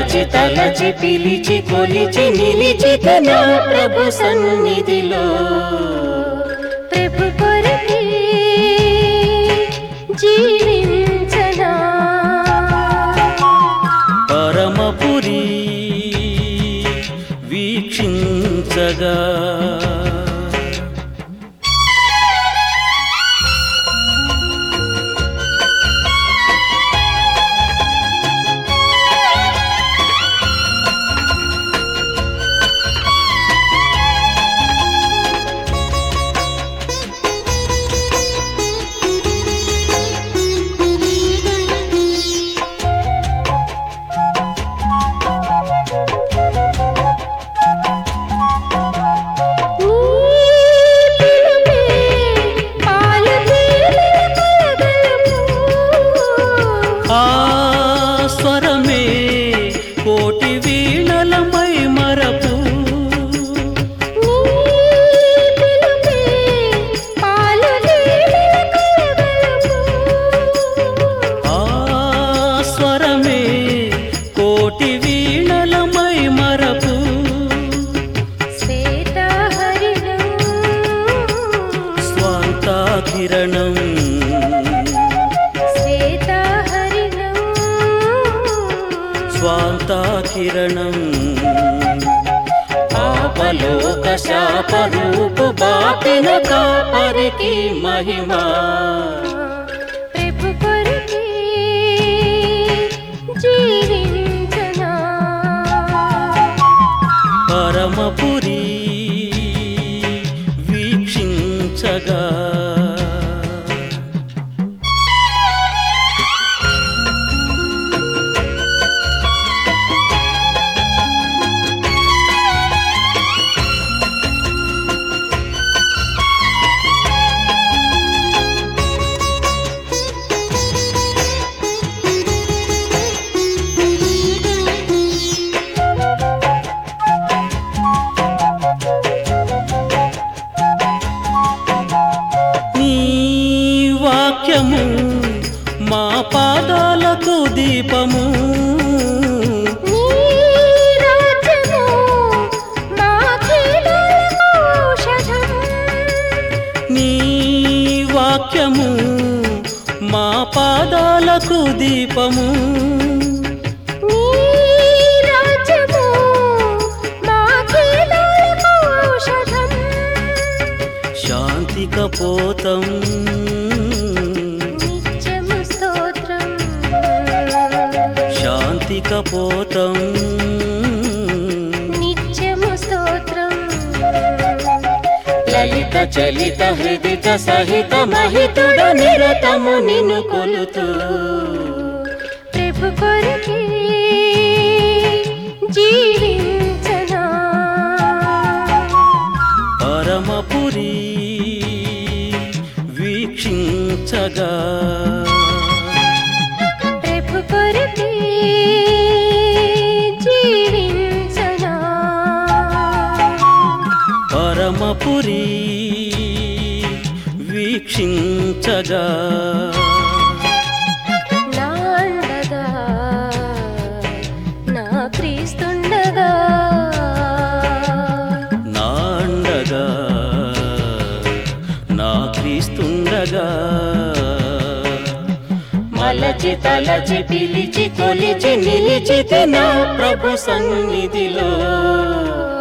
తలచి తలచి పిలిచి కొలిచి నిలిచిత నా ప్రభు సన్నిధిలో ప్రభు కొరకే జీవించనా పరమపురి వీక్షించగా నీ పిలుపే పాలు తేలిన కలగలుపు. ఆ స్వరమే కోటి వీణలమై మరపు నీ పిలుపే పాలు తేలిన కలగలుపు. ఆ స్వరమే కోటి వీణలమై మరపు శ్వేతహరిణం స్వాంతాకిరణం శ్వేతహరిణం స్వాంతాకిరణం పాపలోక శాపరూపు బాపిన కాపరికి మహిమా ప్రభు కొరకే జీవించనా పరమపురి వీక్షించగా నీ వాక్యము మా పాదాలకు దీపము నీ రాజ్యము మా కీలులకు ఔషధం నీ వాక్యము మా పాదాలకు దీపము నీ రాజ్యము మా కీలులకు ఔషధం శాంతి కపోతం నిత్యము స్తోత్రం శాంతి కపోతం నిత్యము స్తోత్రం లలిత చలిత హృదిత సహిత మహితుడ నిరతము నిన్ను కొలుతూ ప్రభు కొరకే జీవించనా పరమపురి వీక్షించగా ప్రభు కొరకే జీవించనా పరమపురి వీక్షించగా నా అండగా నా క్రీస్తుండగా నాండగా నా క్రీస్తుండగా మలచి తలచి పిలిచి కొలిచి నిలిచితే నా ప్రభు సన్నిధిలో